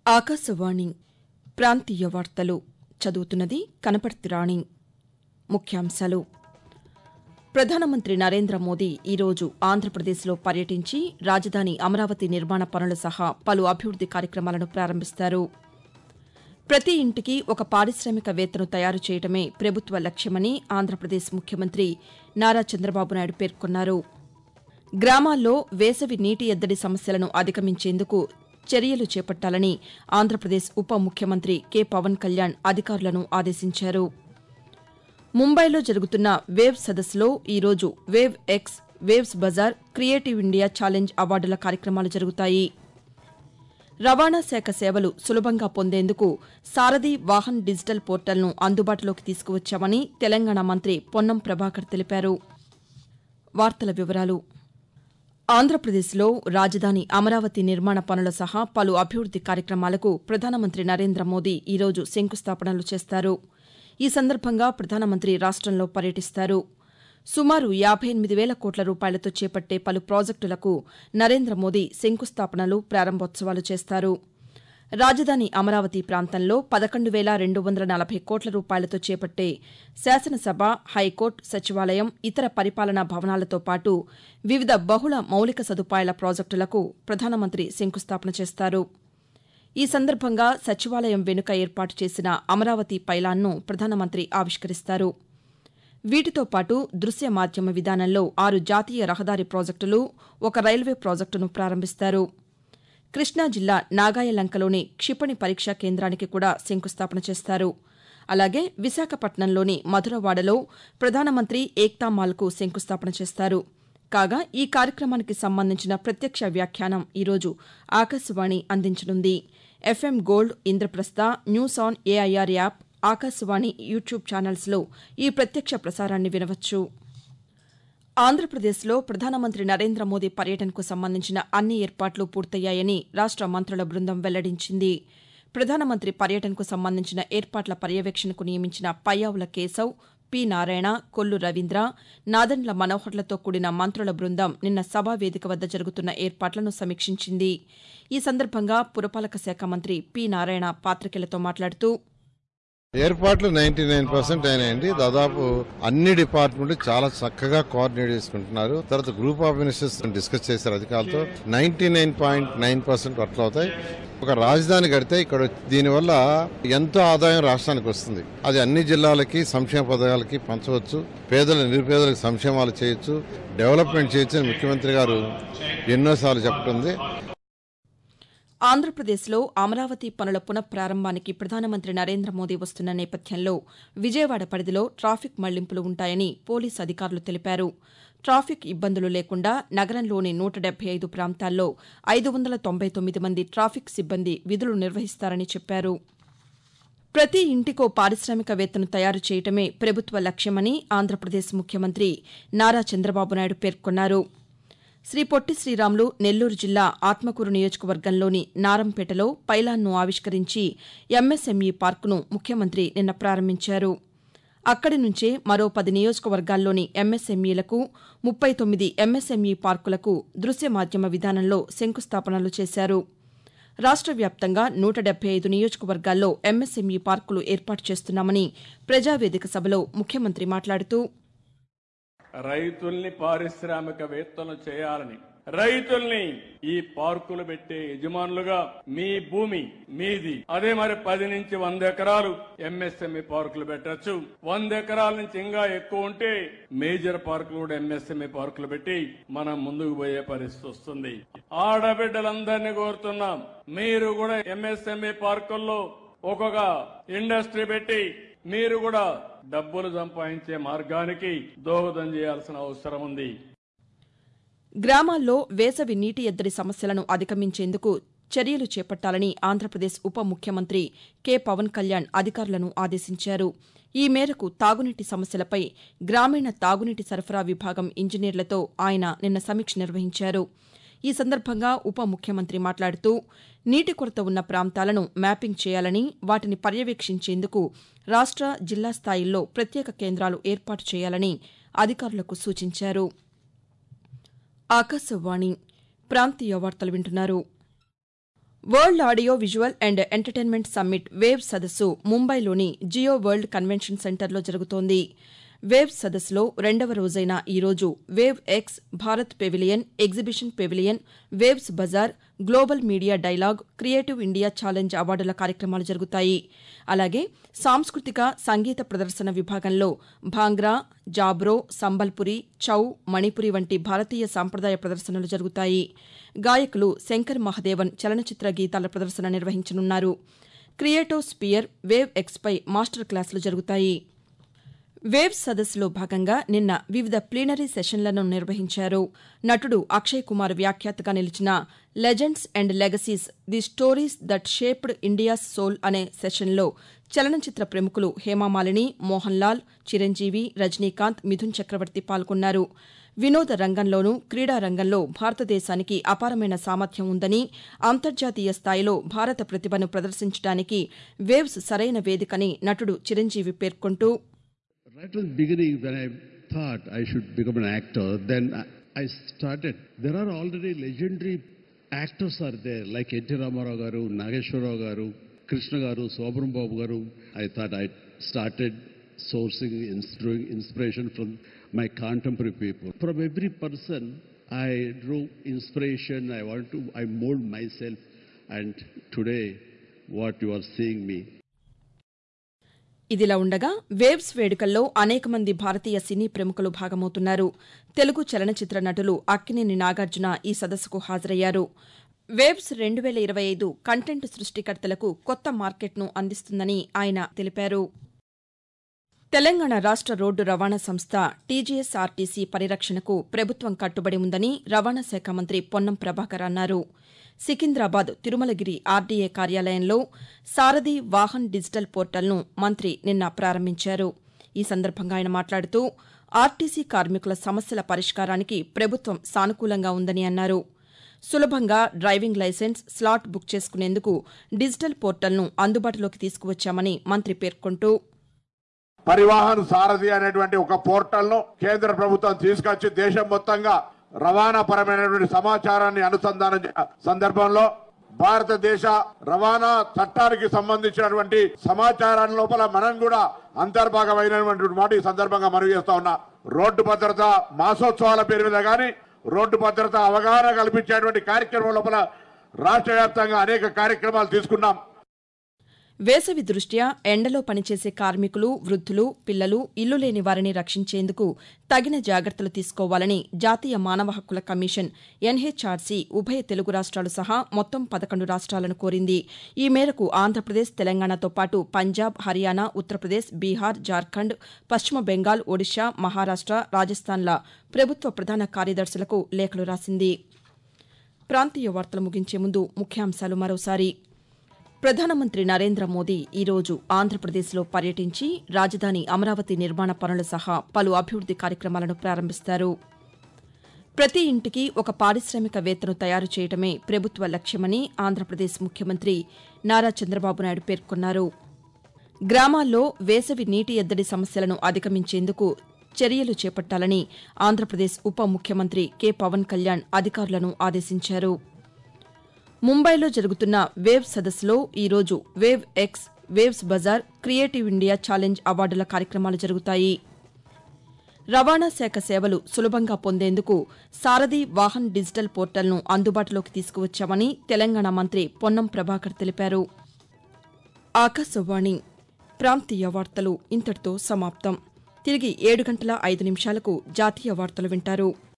ఆకాశవాణి ప్రాంతీయ వార్తలు చదువుతున్నది కనపర్తి రాణి ముఖ్యాంశాలు ప్రధానమంత్రి నరేంద్ర మోదీ ఈరోజు ఆంధ్రప్రదేశ్లో పర్యటించి రాజధాని అమరావతి నిర్మాణ పనులు సహా పలు అభివృద్ది కార్యక్రమాలను ప్రారంభిస్తారు ప్రతి ఇంటికి ఒక పారిశామికవేత్తను తయారు చేయడమే ప్రభుత్వ లక్ష్యమని ఆంధ్రప్రదేశ్ ముఖ్యమంత్రి నారా చంద్రబాబు నాయుడు పేర్కొన్నారు గ్రామాల్లో వేసవి నీటి ఎద్దడి సమస్యలను అధిగమించేందుకు చర్యలు చేపట్టాలని ఆంధ్రప్రదేశ్ ఉప ముఖ్యమంత్రి కె పవన్ కళ్యాణ్ అధికారులను ఆదేశించారు ముంబైలో జరుగుతున్న వేవ్ సదస్సులో ఈరోజు wave X waves bazaar creative India challenge అవార్డుల కార్యక్రమాలు జరుగుతాయి రవాణా శాఖ సేవలు సులభంగా పొందేందుకు సారథి వాహన్ డిజిటల్ పోర్టల్ను అందుబాటులోకి తీసుకువచ్చామని తెలంగాణ మంత్రి పొన్నం ప్రభాకర్ తెలిపారు వార్తల వివరాలు ఆంధ్రప్రదేశ్లో రాజధాని అమరావతి నిర్మాణ పనుల సహా పలు అభివృద్ది కార్యక్రమాలకు ప్రధానమంత్రి నరేంద్ర మోదీ ఈరోజు శంకుస్థాపనలు చేస్తారు ఈ సందర్భంగా ప్రధానమంత్రి రాష్టంలో పర్యటిస్తారు సుమారు యాబై ఎనిమిది వేల కోట్ల రూపాయలతో చేపట్టే పలు ప్రాజెక్టులకు నరేంద్ర మోదీ శంకుస్థాపనలు ప్రారంభోత్సవాలు చేస్తారు రాజధాని అమరావతి ప్రాంతంలో పదకొండు వేల రెండు వందల నలభై కోట్ల రూపాయలతో చేపట్టే శాసనసభ హైకోర్టు సచివాలయం ఇతర పరిపాలనా భవనాలతో పాటు వివిధ బహుళ మౌలిక సదుపాయాల ప్రాజెక్టులకు ప్రధానమంత్రి శంకుస్థాపన చేస్తారు ఈ సందర్భంగా సచివాలయం వెనుక ఏర్పాటు చేసిన అమరావతి పైలాన్ను ప్రధానమంత్రి ఆవిష్కరిస్తారు వీటితో పాటు దృశ్య మాధ్యమ విధానంలో ఆరు జాతీయ రహదారి ప్రాజెక్టులు ఒక రైల్వే ప్రాజెక్టును ప్రారంభిస్తారు కృష్ణా జిల్లా నాగాయలంకలోని క్షిపణి పరీక్షా కేంద్రానికి కూడా శంకుస్థాపన చేస్తారు అలాగే విశాఖపట్నంలోని మధురవాడలో ప్రధానమంత్రి ఏక్తా మాల్కు శంకుస్థాపన చేస్తారు కాగా ఈ కార్యక్రమానికి సంబంధించిన ప్రత్యక్ష వ్యాఖ్యానం ఈరోజు ఆకాశవాణి అందించనుంది FM gold Indraprastha news on AIR app Akashvani YouTube ఛానల్స్లో ఈ ప్రత్యక్ష ప్రసారాన్ని వినవచ్చు ఆంధ్రప్రదేశ్లో ప్రధానమంత్రి నరేంద్ర మోదీ పర్యటనకు సంబంధించిన అన్ని ఏర్పాట్లు పూర్తయ్యాయని రాష్ట మంత్రుల బృందం వెల్లడించింది ప్రధానమంత్రి పర్యటనకు సంబంధించిన ఏర్పాట్ల పర్యవేక్షణకు నియమించిన పయ్యావుల కేశవ్ పి నారాయణ కొల్లు రవీంద్ర నాదెండ్ల మనోహర్లతో కూడిన మంత్రుల బృందం నిన్న సభా వేదిక వద్ద జరుగుతున్న ఏర్పాట్లను సమీక్షించింది ఈ సందర్భంగా పురపాలక శాఖ మంత్రి పి నారాయణ పాతికేయులతో మాట్లాడుతూ ఏర్పాట్లు నైన్టీ నైన్ పర్సెంట్ అయినాయండి దాదాపు అన్ని డిపార్ట్మెంట్లు చాలా చక్కగా కోఆర్డినేట్ చేసుకుంటున్నారు తర్వాత గ్రూప్ ఆఫ్ మినిస్టర్స్ డిస్కస్ చేశారు అధికారులతో ninety nine point nine percent వర్క్లు అవుతాయి ఒక రాజధాని కడితే ఇక్కడ దీనివల్ల ఎంతో ఆదాయం రాష్ట్రానికి వస్తుంది అది అన్ని జిల్లాలకి సంక్షేమ పథకాలకి పంచవచ్చు పేదల నిరుపేదలకు సంక్షేమాలు చేయొచ్చు డెవలప్మెంట్ చేయొచ్చు అని ముఖ్యమంత్రి గారు ఎన్నోసార్లు చెప్తుంది ఆంధ్రప్రదేశ్లో అమరావతి పనుల పునఃప్రారంభానికి ప్రధానమంత్రి నరేంద్ర మోదీ వస్తున్న నేపథ్యంలో విజయవాడ పరిధిలో ట్రాఫిక్ మళ్లింపులు ఉంటాయని పోలీసు అధికారులు తెలిపారు ట్రాఫిక్ ఇబ్బందులు లేకుండా నగరంలోని నూట డెబ్బై ఐదు ప్రాంతాల్లో ఐదు వందల తొంభై తొమ్మిది మంది ట్రాఫిక్ సిబ్బంది విధులు నిర్వహిస్తారని చెప్పారు ప్రతి ఇంటికో పారిశామికవేత్తను తయారు చేయటమే ప్రభుత్వ లక్ష్యమని ఆంధ్రప్రదేశ్ ముఖ్యమంత్రి నారా చంద్రబాబు నాయుడు పేర్కొన్నారు శ్రీ పొట్టి శ్రీరాములు నెల్లూరు జిల్లా ఆత్మకూరు నియోజకవర్గంలోని నారంపేటలో పైలాన్ను ఆవిష్కరించి ఎంఎస్ఎంఈ పార్కును ముఖ్యమంత్రి నిన్న ప్రారంభించారు అక్కడి నుంచే మరో పది నియోజకవర్గాల్లోని ఎంఎస్ఎంఈలకు ముప్పై తొమ్మిది ఎంఎస్ఎంఈ పార్కులకు దృశ్య మాధ్యమ విధానంలో శంకుస్థాపనలు చేశారు రాష్ట్ర వ్యాప్తంగా నూట డెబ్బై ఐదు నియోజకవర్గాల్లో ఎంఎస్ఎంఈ పార్కులు ఏర్పాటు చేస్తున్నామని ప్రజావేదిక సభలో ముఖ్యమంత్రి మాట్లాడుతూ రైతుల్ని పారిశ్రామికవేత్తలు చేయాలని రైతుల్ని ఈ పార్కులు పెట్టే యజమానులుగా మీ భూమి మీది అదే మరి పది నుంచి వంద ఎకరాలు ఎంఎస్ఎంఈ పార్కులు పెట్టచ్చు వంద ఎకరాల నుంచి ఇంకా ఎక్కువ ఉంటే మేజర్ పార్కులు కూడా ఎంఎస్ఎంఈ పార్కులు పెట్టి మనం ముందుకు పోయే పరిస్థితి వస్తుంది ఆడబిడ్డలందరినీ కోరుతున్నాం మీరు కూడా ఎంఎస్ఎంఈ పార్కుల్లో ఒక్కొక్క ఇండస్ట్రీ పెట్టి మీరు కూడా డబ్బులు సంపాదించే మార్గానికి దోహదం చేయాల్సిన అవసరం ఉంది గ్రామాల్లో వేసవి నీటి ఎద్దడి సమస్యలను అధిగమించేందుకు చర్యలు చేపట్టాలని ఆంధ్రప్రదేశ్ ఉప ముఖ్యమంత్రి కె పవన్ కళ్యాణ్ అధికారులను ఆదేశించారు ఈ మేరకు తాగునీటి సమస్యలపై గ్రామీణ తాగునీటి సరఫరా విభాగం ఇంజనీర్లతో ఆయన నిన్న సమీక్ష నిర్వహించారు ఈ సందర్భంగా ఉప ముఖ్యమంత్రి మాట్లాడుతూ నీటి కొరత ఉన్న ప్రాంతాలను మ్యాపింగ్ చేయాలని వాటిని పర్యవేక్షించేందుకు రాష్ట్ర జిల్లా స్థాయిల్లో ప్రత్యేక కేంద్రాలు ఏర్పాటు చేయాలని అధికారులకు సూచించారు ఆకాశవాణి ప్రాంతీయ వార్తలు వింటున్నారు world audio visual and entertainment summit wave సదస్సు ముంబైలోని జియో వరల్డ్ కన్వెన్షన్ సెంటర్లో జరుగుతోంది వేవ్ సదస్సులో రెండవ రోజైన ఈరోజు wave X Bharat pavilion exhibition pavilion waves bazaar global media dialogue creative India challenge అవార్డుల కార్యక్రమాలు జరుగుతాయి అలాగే సాంస్కృతిక సంగీత ప్రదర్శన విభాగంలో భాంగ్రా జాబ్రో సంబల్పురి చౌ మణిపురి వంటి భారతీయ సాంప్రదాయ ప్రదర్శనలు జరుగుతాయి గాయకులు శంకర్ మహదేవన్ చలనచిత్ర గీతాల ప్రదర్శన నిర్వహించనున్నారు క్రియేటో స్పియర్ వేవ్ ఎక్స్పై మాస్టర్ క్లాసులు జరుగుతాయి వేవ్ సదస్సులో భాగంగా నిన్న వివిధ ప్లీనరీ సెషన్లను నిర్వహించారు నటుడు అక్షయ్ కుమార్ వ్యాఖ్యాతగా నిలిచిన legends and legacies the stories that shaped India's soul అనే సెషన్లో చలనచిత్ర ప్రముఖులు హేమామాలిని మోహన్ లాల్ చిరంజీవి రజనీకాంత్ మిథున్ చక్రవర్తి పాల్గొన్నారు వినోద రంగంలోనూ క్రీడా రంగంలో భారతదేశానికి అపారమైన సామర్థ్యం ఉందని అంతర్జాతీయ స్థాయిలో భారత ప్రతిభను ప్రదర్శించడానికి వేవ్స్ సరైన వేదికని నటుడు చిరంజీవి పేర్కొంటూ Right from the beginning, when I thought I should become an actor, then I, I started. There are already legendary actors are there, like N.T. Ramarao garu, Nageshwarao garu, Krishna garu, Sobram Babu garu. I thought I started sourcing, ins- drawing inspiration from my contemporary people. From every person, I drew inspiration. I want to, I mold myself. And today, what you are seeing me, ఇదిలా ఉండగా waves వేడుకల్లో అనేక మంది భారతీయ సినీ ప్రముఖులు భాగమవుతున్నారు తెలుగు చలనచిత్ర నటులు అక్కినేని నాగార్జున ఈ సదస్సుకు హాజరయ్యారు వేవ్స్ రెండు వేల ఇరవై ఐదు కంటెంట్ సృష్టికర్తలకు కొత్త మార్కెట్ను అందిస్తుందని ఆయన తెలిపారు తెలంగాణ రాష్ట రోడ్డు రవాణా సంస్థ టీజీఎస్ఆర్టీసీ పరిరక్షణకు ప్రభుత్వం కట్టుబడి ఉందని రవాణా శాఖ మంత్రి పొన్నం ప్రభాకర్ అన్నారు సికింద్రాబాద్ తిరుమలగిరి ఆర్డీఏ కార్యాలయంలో సారథి వాహన్ డిజిటల్ పోర్టల్ను మంత్రి నిన్న ప్రారంభించారు ఈ సందర్భంగా ఆయన మాట్లాడుతూ ఆర్టీసీ కార్మికుల సమస్యల పరిష్కారానికి ప్రభుత్వం సానుకూలంగా ఉందని అన్నారు సులభంగా డ్రైవింగ్ లైసెన్స్ స్లాట్ బుక్ చేసుకునేందుకు డిజిటల్ పోర్టల్ను అందుబాటులోకి తీసుకువచ్చామని మంత్రి పేర్కొంటూ పరివాహన్ సారథి అనేటువంటి ఒక పోర్టల్ ను కేంద్ర ప్రభుత్వం తీసుకొచ్చి దేశం మొత్తంగా రవాణా పరమైనటువంటి సమాచారాన్ని అనుసంధానం చే- సందర్భంలో భారతదేశ రవాణా చట్టానికి సంబంధించినటువంటి సమాచారాన్ని లోపల మనం కూడా అంతర్భాగమైనటువంటి మాట ఈ సందర్భంగా మనవి చేస్తా ఉన్నా రోడ్డు భద్రత మాసోత్సవాల పేరు మీద కానీ రోడ్డు భద్రత అవగాహన కల్పించేటువంటి కార్యక్రమం లోపల రాష్ట్ర వ్యాప్తంగా అనేక కార్యక్రమాలు తీసుకున్నాం వేసవి దృష్ట్యా ఎండలో పనిచేసే కార్మికులు వృద్ధులు పిల్లలు ఇల్లు లేని వారిని రక్షించేందుకు తగిన జాగ్రత్తలు తీసుకోవాలని జాతీయ మానవ హక్కుల కమిషన్ ఎన్హెచ్ఆర్సీ ఉభయ తెలుగు రాష్ట్రాలు సహా మొత్తం పదకొండు రాష్ట్రాలను కోరింది ఈ మేరకు ఆంధ్రప్రదేశ్ తెలంగాణతో పాటు పంజాబ్ హర్యానా ఉత్తరప్రదేశ్ బీహార్ జార్ఖండ్ పశ్చిమ బెంగాల్ ఒడిషా మహారాష్ట రాజస్థాన్ల ప్రభుత్వ ప్రధాన కార్యదర్శులకు లేఖలు రాసింది ప్రాంతీయ వార్తలు ముగించే ముందు ముఖ్యాంశాలు మరోసారి ప్రధానమంత్రి నరేంద్ర మోదీ ఈరోజు ఆంధ్రప్రదేశ్లో పర్యటించి రాజధాని అమరావతి నిర్మాణ పనులు సహా పలు అభివృద్ది కార్యక్రమాలను ప్రారంభిస్తారు ప్రతి ఇంటికి ఒక పారిశ్రామికవేత్తను తయారు చేయడమే ప్రభుత్వ లక్ష్యమని ఆంధ్రప్రదేశ్ ముఖ్యమంత్రి నారా చంద్రబాబు నాయుడు పేర్కొన్నారు గ్రామాల్లో వేసవి నీటి ఎద్దడి సమస్యలను అధిగమించేందుకు చర్యలు చేపట్టాలని ఆంధ్రప్రదేశ్ ఉప ముఖ్యమంత్రి కె పవన్ కళ్యాణ్ అధికారులను ఆదేశించారు ముంబైలో జరుగుతున్న వేవ్ సదస్సులో ఈరోజు wave X waves bazaar creative India challenge అవార్డుల కార్యక్రమాలు జరుగుతాయి రవాణా శాఖ సేవలు సులభంగా పొందేందుకు సారథి వాహన్ డిజిటల్ పోర్టల్ను అందుబాటులోకి తీసుకువచ్చామని తెలంగాణ మంత్రి పొన్నం ప్రభాకర్ తెలిపారు ఆకాశవాణి ప్రాంతీయ వార్తలు ఇంతటితో సమాప్తం తిరిగి ఏడు గంటల ఐదు నిమిషాలకు జాతీయ వార్తలు వింటారు